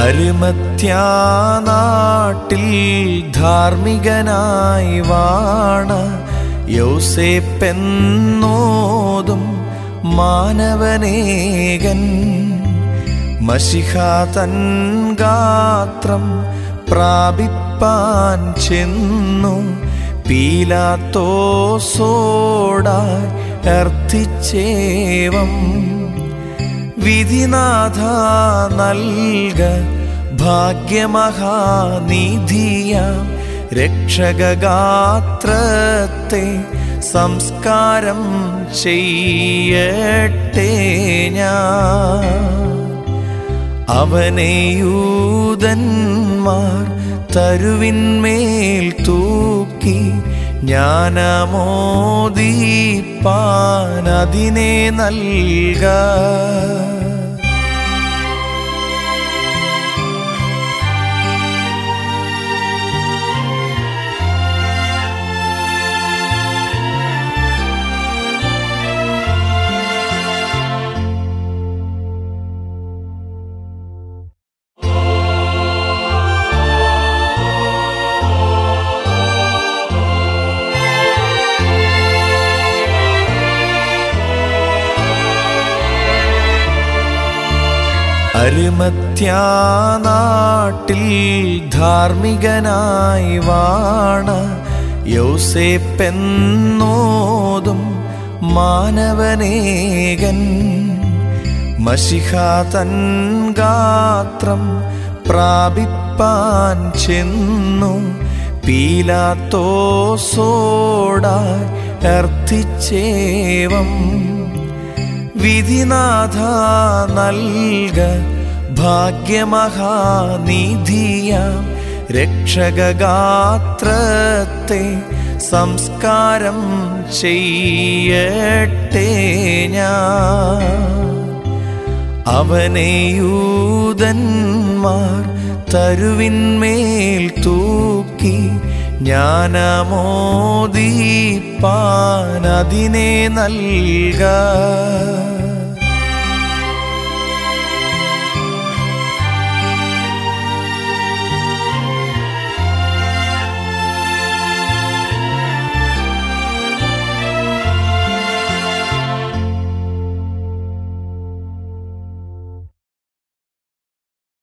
അരുമത്യാനാട്ടിൽ ധാർമ്മികനായി വാണ യൗസേപ്പെന്നോതും മാനവനേകൻ മഷിഹാതൻ ഗാത്രം പ്രാപിപ്പാൻ ചെന്നു പീലാത്തോസോടായി അർത്ഥിച്ചേവം വിധിനാഥ നൽക ഭാഗ്യമഹാനിധിയാം രക്ഷകഗാത്രത്തെ സംസ്കാരം ചെയ്യട്ടെ ഞാൻ അവനെയൂതന്മാർ തരുവിന്മേൽ തൂക്കി ജ്ഞാനമോദീപ്പാൻ അതിനെ നൽക അരുമത്യാനാട്ടിൽ ധാർമ്മികനായി വാണ യൗസേപ്പെന്നോതും മാനവനേകൻ മഷിഹാതൻ ഗാത്രം പ്രാപിപ്പാൻ ചെന്നു പീലാത്തോസോടായി അർത്ഥിച്ചേവം വിധിനാഥ നൽക ഭാഗ്യമഹാനിധിയാം രക്ഷകഗാത്രത്തെ സംസ്കാരം ചെയ്യട്ടെ ഞാൻ അവനെയൂതന്മാർ തരുവിന്മേൽ തൂക്കി ജ്ഞാനമോദീപ്പാൻ അതിനെ നൽക